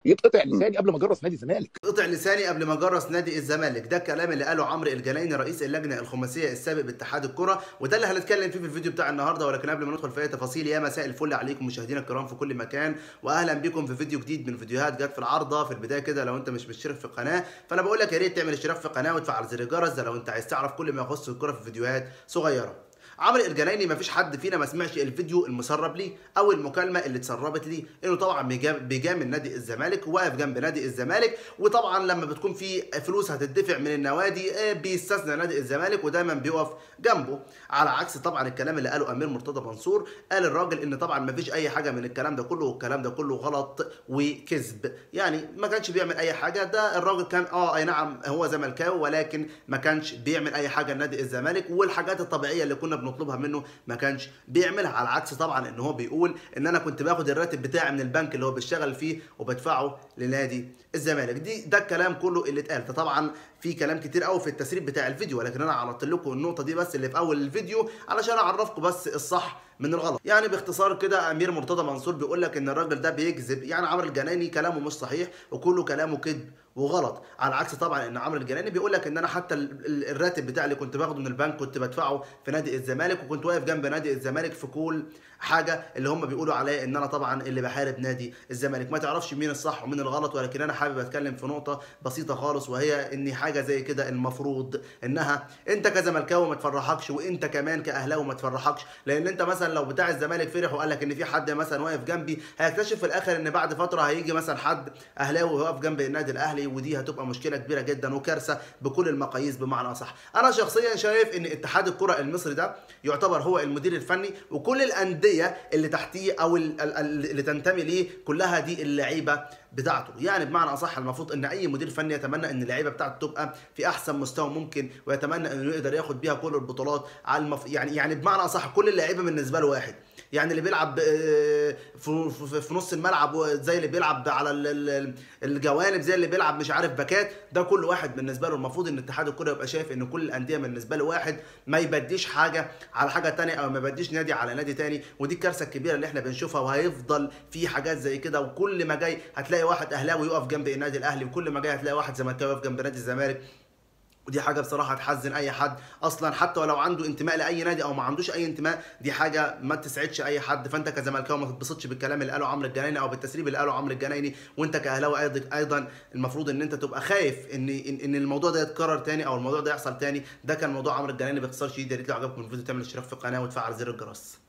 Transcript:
يتقطع لساني قبل ما اجرس نادي الزمالك قطع لساني قبل ما جرس نادي الزمالك ده الكلام اللي قاله عمرو الجنايني رئيس اللجنه الخماسيه السابق باتحاد الكره وده اللي هنتكلم فيه في الفيديو بتاع النهارده ولكن قبل ما ندخل في اي تفاصيل يا مساء الفل عليكم مشاهدينا الكرام في كل مكان واهلا بكم في فيديو جديد من فيديوهات جت في العارضه في البدايه كده لو انت مش مشترك في القناه فانا بقول لك يا ريت تعمل اشتراك في القناه وتفعل زر الجرس ده لو انت عايز تعرف كل ما يخص الكره في فيديوهات صغيره عمرو الجنايني مفيش حد فينا ما سمعش الفيديو المسرب ليه او المكالمه اللي اتسربت ليه انه طبعا بيجام- بيجامل نادي الزمالك وواقف جنب نادي الزمالك وطبعا لما بتكون في فلوس هتدفع من النوادي آه، بيستثنى نادي الزمالك ودايما بيقف جنبه على عكس طبعا الكلام اللي قاله امير مرتضى منصور قال الراجل ان طبعا مفيش اي حاجه من الكلام ده كله والكلام ده كله غلط وكذب يعني ما كانش بيعمل اي حاجه ده الراجل كان اه اي نعم هو زملكاوي ولكن ما كانش بيعمل اي حاجه لنادي الزمالك والحاجات الطبيعيه اللي كنا بنطلبها منه ما كانش بيعملها على عكس طبعا ان هو بيقول ان انا كنت باخد الراتب بتاعي من البنك اللي هو بيشتغل فيه وبدفعه لنادي الزمالك دي ده الكلام كله اللي اتقال فطبعا في كلام كتير قوي في التسريب بتاع الفيديو ولكن انا عرضت لكم النقطه دي بس اللي في اول الفيديو علشان اعرفكم بس الصح من الغلط يعني باختصار كده امير مرتضى منصور بيقول لك ان الراجل ده بيكذب يعني عمرو الجناني كلامه مش صحيح وكله كلامه كذب وغلط على عكس طبعا ان عمرو الجناني بيقول لك ان انا حتى ال- ال- الراتب بتاعي اللي كنت باخده من البنك كنت بدفعه في نادي الزمالك وكنت واقف جنب نادي الزمالك في كل حاجه اللي هم بيقولوا عليا ان انا طبعا اللي بحارب نادي الزمالك ما تعرفش مين الصح ومين الغلط ولكن انا حابب اتكلم في نقطه بسيطه خالص وهي ان حاجه زي كده المفروض انها انت كزملكاوي ما تفرحكش وانت كمان كاهلاوي ما تفرحكش لان انت مثلا لو بتاع الزمالك فرح وقال لك ان في حد مثلا واقف جنبي هيكتشف في الاخر ان بعد فتره هيجي مثلا حد اهلاوي واقف جنب النادي الاهلي ودي هتبقى مشكله كبيره جدا وكارثه بكل المقاييس بمعنى اصح انا شخصيا شايف ان اتحاد الكره المصري ده يعتبر هو المدير الفني وكل الانديه اللي تحتيه او ال- ال- ال- اللي تنتمي ليه كلها دي اللعيبه بتاعته يعني بمعنى اصح المفروض ان اي مدير فني يتمنى ان اللعيبه بتاعته تبقى في احسن مستوى ممكن ويتمنى انه يقدر ياخد بيها كل البطولات على المف... يعني يعني بمعنى اصح كل اللعيبه بالنسبه له واحد يعني اللي بيلعب آه، في في- في نص الملعب زي اللي بيلعب على ال- ال- الجوانب زي اللي بيلعب مش عارف باكات ده كل واحد بالنسبه له المفروض ان اتحاد الكره يبقى شايف ان كل الانديه بالنسبه له واحد ما يبديش حاجه على حاجه تانية او ما يبديش نادي على نادي تاني ودي الكارثه الكبيره اللي احنا بنشوفها وهيفضل في حاجات زي كده وكل ما جاي هتلاقي واحد اهلاوي يقف جنب النادي الاهلي وكل ما جاي هتلاقي واحد زملكاوي يقف جنب نادي الزمالك ودي حاجه بصراحه تحزن اي حد اصلا حتى ولو عنده انتماء لاي نادي او ما عندوش اي انتماء دي حاجه ما تسعدش اي حد فانت كزملكاوي ما تتبسطش بالكلام اللي قاله عمرو الجنايني او بالتسريب اللي قاله عمرو الجنايني وانت كاهلاوي ايضا ايضا المفروض ان انت تبقى خايف ان ان, إن الموضوع ده يتكرر تاني او الموضوع ده يحصل تاني ده كان موضوع عمرو الجنايني باختصار شديد يا ريت لو عجبكم الفيديو تعمل اشتراك في القناه وتفعل زر الجرس